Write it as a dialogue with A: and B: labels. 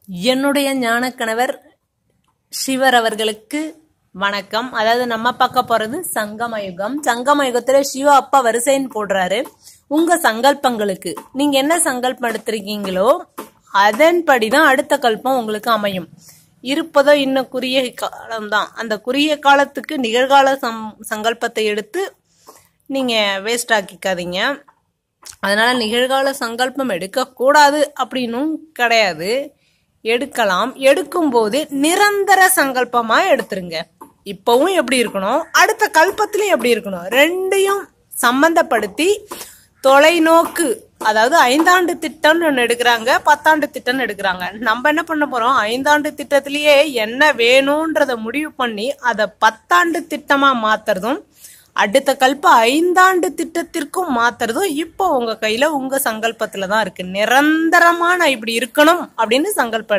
A: என்னுடைய ஞானக்கணவர் சிவர் அவர்களுக்கு வணக்கம் அதாவது நம்ம பார்க்க போறது சங்கமயுகம் சங்கமயுகத்துல சிவா அப்பா வரிசைன்னு போடுறாரு உங்க சங்கல்பங்களுக்கு நீங்க என்ன சங்கல்பம் எடுத்திருக்கீங்களோ அதன்படிதான் அடுத்த கல்பம் உங்களுக்கு அமையும் இருப்பதோ இன்னும் குறுகிய காலம்தான் அந்த குறுகிய காலத்துக்கு நிகழ்கால சம் சங்கல்பத்தை எடுத்து நீங்க வேஸ்ட் ஆக்கிக்காதீங்க அதனால நிகழ்கால சங்கல்பம் எடுக்கக்கூடாது அப்படின்னும் கிடையாது எடுக்கலாம் எடுக்கும்போது நிரந்தர சங்கல்பமா எடுத்துருங்க இப்பவும் எப்படி இருக்கணும் அடுத்த கல்பத்திலையும் எப்படி இருக்கணும் ரெண்டையும் சம்பந்தப்படுத்தி தொலைநோக்கு அதாவது ஐந்தாண்டு திட்டம்னு ஒன்று எடுக்கிறாங்க பத்தாண்டு திட்டம்னு எடுக்கிறாங்க நம்ம என்ன பண்ண போறோம் ஐந்தாண்டு திட்டத்திலேயே என்ன வேணும்ன்றத முடிவு பண்ணி அதை பத்தாண்டு திட்டமா மாத்துறதும் அடுத்த கல்ப ஐந்தாண்டு திட்டத்திற்கும் மாத்துறதும் இப்போ உங்க கையில உங்க சங்கல்பத்துல தான் இருக்கு நிரந்தரமா நான் இப்படி இருக்கணும் அப்படின்னு சங்கல்பம்